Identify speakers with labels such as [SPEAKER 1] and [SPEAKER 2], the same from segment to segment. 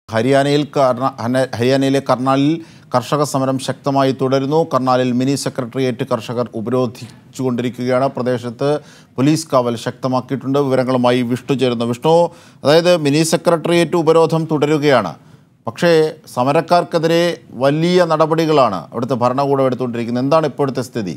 [SPEAKER 1] ഹരിയാനയിൽ കർണ- ഹന- ഹരിയാനയിലെ കർണാലിൽ കർഷക സമരം ശക്തമായി തുടരുന്നു കർണാലിൽ മിനി സെക്രട്ടേറിയറ്റ് കർഷകർ ഉപരോധിച്ചുകൊണ്ടിരിക്കുകയാണ് പ്രദേശത്ത് പോലീസ് കാവൽ ശക്തമാക്കിയിട്ടുണ്ട് വിവരങ്ങളുമായി വിഷ്ണു ചേരുന്നു വിഷ്ണു അതായത് മിനി സെക്രട്ടേറിയറ്റ് ഉപരോധം തുടരുകയാണ് പക്ഷേ സമരക്കാർക്കെതിരെ വലിയ നടപടികളാണ് അവിടുത്തെ ഭരണകൂടം എടുത്തുകൊണ്ടിരിക്കുന്നത് എന്താണ് ഇപ്പോഴത്തെ സ്ഥിതി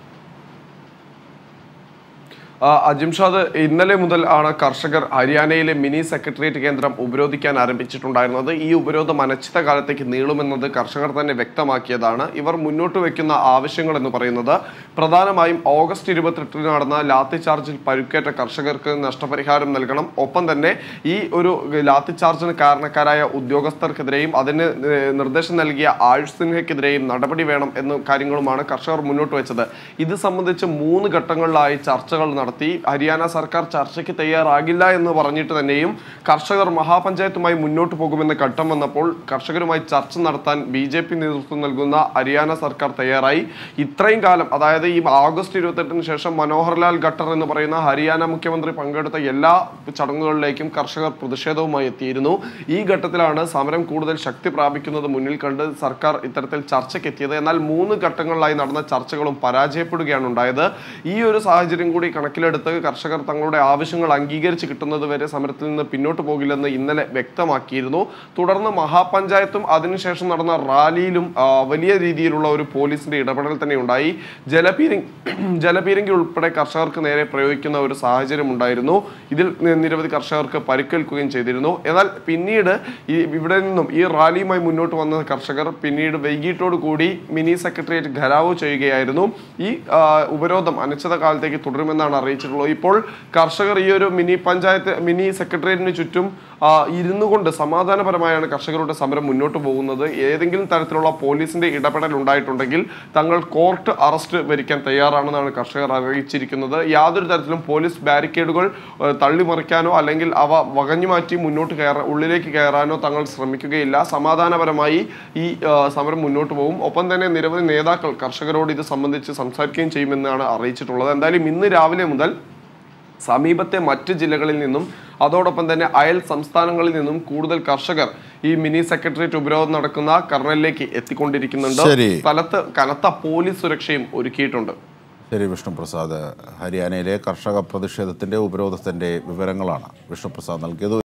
[SPEAKER 2] ആ, അജിംഷാദ് ഇന്നലെ മുതൽ ആണ് കർഷകർ ഹരിയാനയിലെ മിനി സെക്രട്ടേറിയറ്റ് കേന്ദ്രം ഉപരോധിക്കാൻ ആരംഭിച്ചിട്ടുണ്ടായിരുന്നത് ഈ ഉപരോധം അനിശ്ചിത കാലത്തേക്ക് നീളുമെന്നത് കർഷകർ തന്നെ വ്യക്തമാക്കിയതാണ് ഇവർ മുന്നോട്ട് വെക്കുന്ന ആവശ്യങ്ങൾ എന്ന് പറയുന്നത് പ്രധാനമായും ഓഗസ്റ്റ് ഇരുപത്തെട്ടിന് നടന്ന ലാത്തി ചാർജിൽ പരുക്കേറ്റ കർഷകർക്ക് നഷ്ടപരിഹാരം നൽകണം ഒപ്പം തന്നെ ഈ ഒരു ലാത്തി ചാർജിന് കാരണക്കാരായ ഉദ്യോഗസ്ഥർക്കെതിരെയും അതിന് ഏഹ്, നിർദ്ദേശം നൽകിയ ആയുഷ് സിൻഹയ്ക്കെതിരെയും നടപടി വേണം എന്ന കാര്യങ്ങളുമാണ് കർഷകർ മുന്നോട്ട് വെച്ചത് ഇത് സംബന്ധിച്ച് മൂന്ന് ഘട്ടങ്ങളിലായി ചർച്ചകൾ നടത്തി ഹരിയാന സർക്കാർ ചർച്ചയ്ക്ക് തയ്യാറാകില്ല എന്ന് പറഞ്ഞിട്ട് തന്നെയും കർഷകർ മഹാപഞ്ചായത്തുമായി മുന്നോട്ട് പോകുമെന്ന് ഘട്ടം വന്നപ്പോൾ കർഷകരുമായി ചർച്ച നടത്താൻ ബി ജെ പി നേതൃത്വം നൽകുന്ന ഹരിയാന സർക്കാർ തയ്യാറായി ഇത്രയും കാലം അതായത് ഈ ആഗസ്റ്റ് ഇരുപത്തെട്ടിന് ശേഷം മനോഹർലാൽ ഖട്ടർ എന്ന് പറയുന്ന ഹരിയാന മുഖ്യമന്ത്രി പങ്കെടുത്ത എല്ലാ ചടങ്ങുകളിലേക്കും കർഷകർ പ്രതിഷേധവുമായി എത്തിയിരുന്നു ഈ ഘട്ടത്തിലാണ് സമരം കൂടുതൽ ശക്തി പ്രാപിക്കുന്നത് മുന്നിൽ കണ്ട് സർക്കാർ ഇത്തരത്തിൽ ചർച്ചയ്ക്ക് എത്തിയത് എന്നാൽ മൂന്ന് ഘട്ടങ്ങളിലായി നടന്ന ചർച്ചകളും പരാജയപ്പെടുകയാണ് ഉണ്ടായത് ഈ ഒരു സാഹചര്യം കൂടി കണക്കിലെടുത്ത് കർഷകർ തങ്ങളുടെ ആവശ്യങ്ങൾ അംഗീകരിച്ച് കിട്ടുന്നത് വരെ സമരത്തിൽ നിന്ന് പിന്നോട്ട് പോകില്ലെന്ന് ഇന്നലെ വ്യക്തമാക്കിയിരുന്നു തുടർന്ന് മഹാപഞ്ചായത്തും അതിനുശേഷം നടന്ന റാലിയിലും ആ, വലിയ രീതിയിലുള്ള ഒരു പോലീസിന്റെ ഇടപെടൽ തന്നെ ഉണ്ടായി ജലപീരങ്കി ജലപീരങ്കി ഉൾപ്പെടെ കർഷകർക്ക് നേരെ പ്രയോഗിക്കുന്ന ഒരു സാഹചര്യം ഉണ്ടായിരുന്നു ഇതിൽ നി- നിരവധി കർഷകർക്ക് പരിക്കേൽക്കുകയും ചെയ്തിരുന്നു എന്നാൽ പിന്നീട് ഈ ഇവിടെ നിന്നും ഈ റാലിയുമായി മുന്നോട്ട് വന്ന കർഷകർ പിന്നീട് വൈകിട്ടോട് കൂടി മിനി സെക്രട്ടേറിയറ്റ് ഘരാവോ ചെയ്യുകയായിരുന്നു ഈ ആ, ഉപരോധം അനിശ്ചിത കാലത്തേക്ക് തുടരുമെന്നാണ് അറിയിച്ചിട്ടുള്ളത് ഇപ്പോൾ കർഷകർ ഈ ഒരു മിനി പഞ്ചായത്ത് മിനി സെക്രട്ടേറിയറ്റിന് ചുറ്റും ആ, ഇരുന്നു കൊണ്ട് സമാധാനപരമായാണ് കർഷകരുടെ സമരം മുന്നോട്ട് പോകുന്നത് ഏതെങ്കിലും തരത്തിലുള്ള പോലീസിന്റെ ഇടപെടൽ ഉണ്ടായിട്ടുണ്ടെങ്കിൽ തങ്ങൾ കോർട്ട് അറസ്റ്റ് വരിക്കാൻ തയ്യാറാണെന്നാണ് കർഷകർ അറിയിച്ചിരിക്കുന്നത് യാതൊരു തരത്തിലും പോലീസ് ബാരിക്കേഡുകൾ ഏഹ്, തള്ളിമറിക്കാനോ അല്ലെങ്കിൽ അവ വകഞ്ഞു മാറ്റി മുന്നോട്ട് കയറാൻ ഉള്ളിലേക്ക് കയറാനോ തങ്ങൾ ശ്രമിക്കുകയില്ല സമാധാനപരമായി ഈ ആ, സമരം മുന്നോട്ട് പോകും ഒപ്പം തന്നെ നിരവധി നേതാക്കൾ കർഷകരോട് ഇത് സംബന്ധിച്ച് സംസാരിക്കുകയും ചെയ്യുമെന്നാണ് അറിയിച്ചിട്ടുള്ളത് എന്തായാലും ഇന്ന് രാവിലെ മുതൽ സമീപത്തെ മറ്റ് ജില്ലകളിൽ നിന്നും അതോടൊപ്പം തന്നെ അയൽ സംസ്ഥാനങ്ങളിൽ നിന്നും കൂടുതൽ കർഷകർ ഈ മിനി സെക്രട്ടേറിയറ്റ് ഉപരോധം നടക്കുന്ന കർണലിലേക്ക് എത്തിക്കൊണ്ടിരിക്കുന്നുണ്ട്
[SPEAKER 1] ശരി.
[SPEAKER 2] സ്ഥലത്ത് കനത്ത പോലീസ് സുരക്ഷയും ഒരുക്കിയിട്ടുണ്ട്
[SPEAKER 1] ശരി വിഷ്ണുപ്രസാദ് ഹരിയാനയിലെ കർഷക പ്രതിഷേധത്തിൻ്റെ ഉപരോധത്തിൻ്റെ വിവരങ്ങളാണ് വിഷ്ണുപ്രസാദ് നൽകിയത്